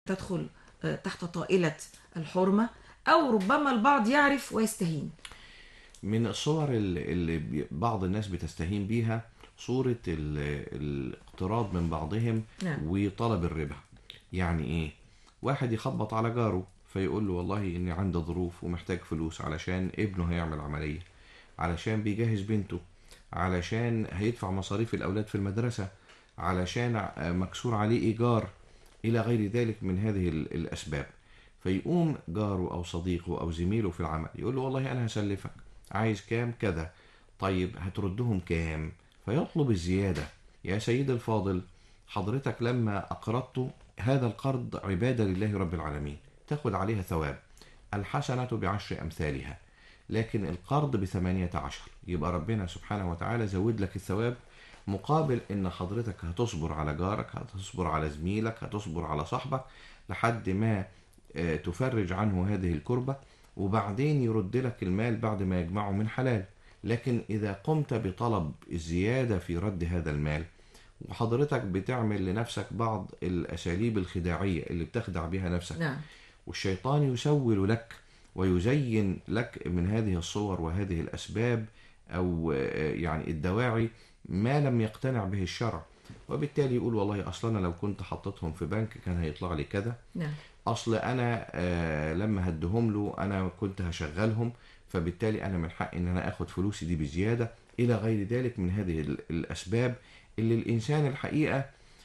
تدخل آه، تحت طائلة الحرمة أو ربما البعض يعرف ويستهين من الصور اللي اللي بي- بعض الناس بتستهين بيها صورة ال- الاقتراض من بعضهم نعم. وطلب الربا يعني ايه واحد يخبط على جاره فيقول له والله اني عندي ظروف ومحتاج فلوس علشان ابنه هيعمل عملية علشان بيجهز بنته علشان هيدفع مصاريف الاولاد في المدرسة علشان ع- مكسور عليه ايجار الى غير ذلك من هذه ال- الاسباب فيقوم جاره او صديقه او زميله في العمل يقول له والله انا هسلفك عايز كام كذا طيب هتردهم كام فيطلب الزيادة يا سيد الفاضل حضرتك لما أقرضت هذا القرض عبادة لله رب العالمين تاخد عليها ثواب الحسنة بعشر أمثالها لكن القرض بثمانية عشر يبقى ربنا سبحانه وتعالى زود لك الثواب مقابل ان حضرتك هتصبر على جارك هتصبر على زميلك هتصبر على صاحبك لحد ما آه، تفرج عنه هذه الكربة وبعدين يرد لك المال بعد ما يجمعه من حلال لكن إذا قمت بطلب الزيادة في رد هذا المال وحضرتك بتعمل لنفسك بعض الأساليب الخداعية اللي بتخدع بها نفسك نعم والشيطان يسول لك ويزين لك من هذه الصور وهذه الأسباب أو آه، يعني الدواعي ما لم يقتنع به الشرع وبالتالي يقول والله أصلا أنا لو كنت حطيتهم في بنك كان هيطلع لي كذا نعم اصل انا آه لما هدهم له انا كنت هشغلهم فبالتالي انا من حقي ان انا اخد فلوسي دي بزياده الى غير ذلك من هذه ال- الاسباب اللي الانسان الحقيقه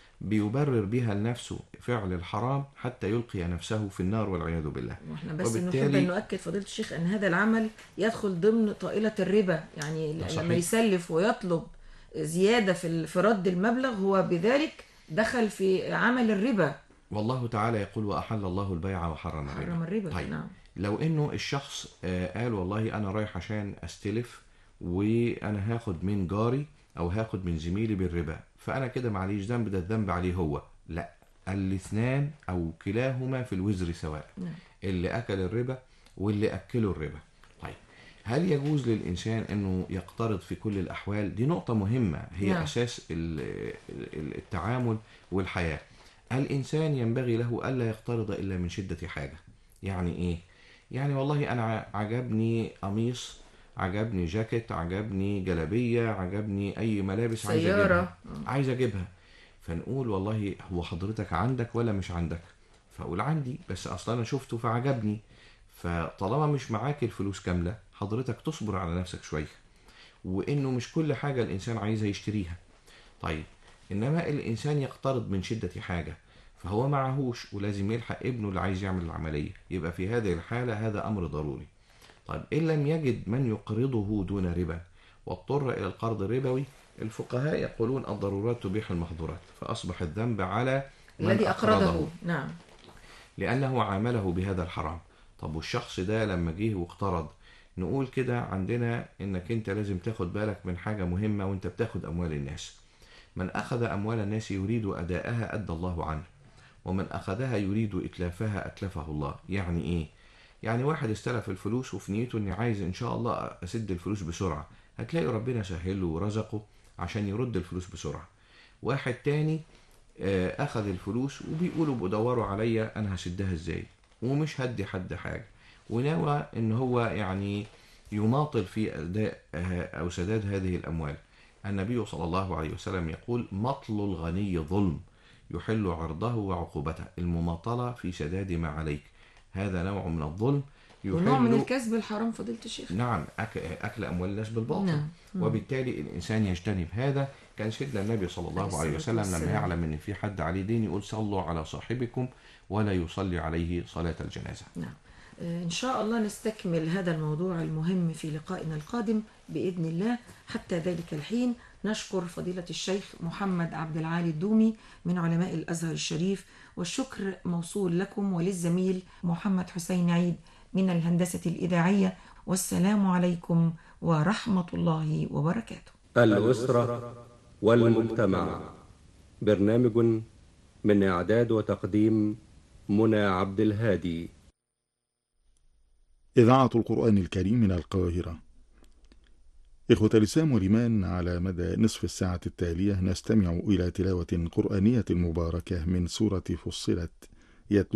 بيبرر بها لنفسه فعل الحرام حتى يلقي نفسه في النار والعياذ بالله واحنا بس نحب وبالتالي- ان نؤكد فضيله الشيخ ان هذا العمل يدخل ضمن طائله الربا يعني ده لما صحيح. يسلف ويطلب زياده في ال- في رد المبلغ هو بذلك دخل في عمل الربا والله تعالى يقول واحل الله البيع وحرم الربا حرم الربا طيب نعم لو انه الشخص آه، قال والله انا رايح عشان استلف وانا هاخد من جاري او هاخد من زميلي بالربا فانا كده معليش ذنب ده الذنب عليه هو لا الاثنان او كلاهما في الوزر سواء نعم. اللي اكل الربا واللي اكله الربا طيب هل يجوز للانسان انه يقترض في كل الاحوال دي نقطه مهمه هي نعم. اساس ال- ال- التعامل والحياه الانسان ينبغي له الا يقترض الا من شده حاجه يعني ايه يعني والله انا ع- عجبني قميص عجبني جاكيت عجبني جلابيه عجبني اي ملابس عايز سيارة. اجيبها عايز اجيبها فنقول والله هو حضرتك عندك ولا مش عندك فاقول عندي بس اصلا انا شفته فعجبني فطالما مش معاك الفلوس كامله حضرتك تصبر على نفسك شويه وانه مش كل حاجه الانسان عايزها يشتريها طيب انما الانسان يقترض من شده حاجه فهو معهوش ولازم يلحق ابنه اللي عايز يعمل العمليه يبقى في هذه الحاله هذا امر ضروري طيب ان لم يجد من يقرضه دون ربا واضطر الى القرض الربوي الفقهاء يقولون الضرورات تبيح المحظورات فاصبح الذنب على من الذي اقرضه نعم لأنه عامله بهذا الحرام طب والشخص ده لما جه واقترض نقول كده عندنا انك انت لازم تاخد بالك من حاجة مهمة وانت بتاخد اموال الناس من اخذ اموال الناس يريد اداءها ادى الله عنه ومن اخذها يريد اتلافها اتلفه الله يعني ايه يعني واحد استلف الفلوس وفي نيته اني عايز ان شاء الله اسد الفلوس بسرعة هتلاقي ربنا سهله ورزقه عشان يرد الفلوس بسرعة واحد تاني آه، اخذ الفلوس وبيقولوا بدوروا عليا انا هسدها ازاي ومش هدي حد حاجه ونوى ان هو يعني يماطل في اداء آه، او سداد هذه الاموال النبي صلى الله عليه وسلم يقول مطل الغني ظلم يحل عرضه وعقوبته المماطله في سداد ما عليك هذا نوع من الظلم ونوع من يحل الكسب الحرام فضيله الشيخ نعم أك- أكل أموال الناس بالباطل نعم. وبالتالي الإنسان يجتنب هذا كان سيدنا النبي صلى الله عليه عليه الصلاة وسلم لما والسلام. يعلم أن في حد عليه دين يقول صلوا على صاحبكم ولا يصلي عليه صلاة الجنازة نعم آه، إن شاء الله نستكمل هذا الموضوع المهم في لقائنا القادم بإذن الله حتى ذلك الحين نشكر فضيلة الشيخ محمد عبد العالي الدومي من علماء الأزهر الشريف والشكر موصول لكم وللزميل محمد حسين عيد من الهندسة الإذاعية والسلام عليكم ورحمة الله وبركاته الأسرة والمجتمع برنامج من إعداد وتقديم منى عبد الهادي إذاعة القرآن الكريم من القاهرة إخوة الإسلام والإيمان على مدى نصف الساعة التالية نستمع إلى تلاوة قرآنية مباركة من سورة فصلت يتلو